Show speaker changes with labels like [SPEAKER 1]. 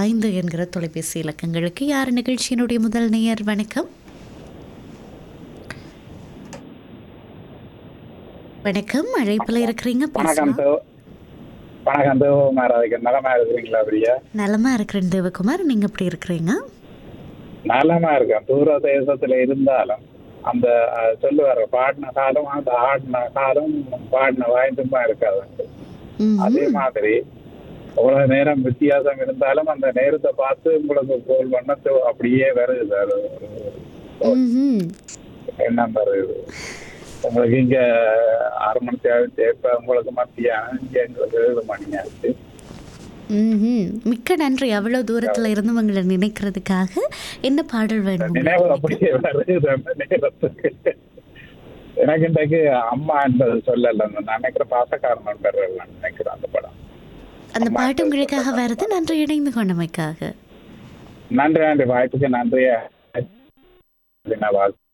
[SPEAKER 1] ஐந்து என்கிற தொலைபேசி இலக்கங்களுக்கு யார் நிகழ்ச்சியினுடைய முதல் நேயர் வணக்கம் வணக்கம் அழைப்பில் இருக்கிறீங்க
[SPEAKER 2] வணக்கம்
[SPEAKER 1] பேசலாம்
[SPEAKER 2] தோ வணக்கம் தேவகுமார் அதுக்கு நலமா இருக்கிறீங்களா அப்படியா
[SPEAKER 1] நலமா இருக்கிறேன் தேவகுமார் நீங்க எப்படி இருக்கிறீங்க
[SPEAKER 2] நலமா இருக்கேன் தூர தேசத்துல இருந்தாலும் அந்த அஹ், சொல்லுவாரு பாடின காலம் அந்த ஆடின காலம் பாடின வாய்ந்துமா இருக்காது
[SPEAKER 1] ம்ஹும்.
[SPEAKER 2] அதே மாதிரி அவ்வளவு நேரம் வித்தியாசம் இருந்தாலும் அந்த நேரத்தை பார்த்து உங்களுக்கு கோல் பண்ண தோ- அப்படியே வருது அது ஒரு
[SPEAKER 1] ம்ஹும்.
[SPEAKER 2] எண்ணம் வருது உங்களுக்கு இங்க ஆறு மணிக்கு ஆயிடுச்சு இப்ப உங்களுக்கு மத்தியானம் இங்க எங்களுக்கு ஏழு மணி ஆச்சு
[SPEAKER 1] ம்ஹும். மிக்க நன்றி அவ்வளவு தூரத்துல இருந்து உங்களை நினைக்கிறதுக்காக என்ன பாடல் வேணும்
[SPEAKER 2] நினைவு அப்படியே வருது அந்த நேரத்துக்கு எனக்கு இன்றைக்கு அம்மா என்பது சொல்லல நான் நினைக்கிற பாசக்காரன் பெறல நினைக்கிறேன் அந்த படம்
[SPEAKER 1] அந்த பாட்டு உங்களுக்காக வருது நன்றி இணைந்து கொண்டமைக்காக
[SPEAKER 2] நன்றி நன்றி வாய்ப்புக்கு நன்றியா நான் வாழ்த்து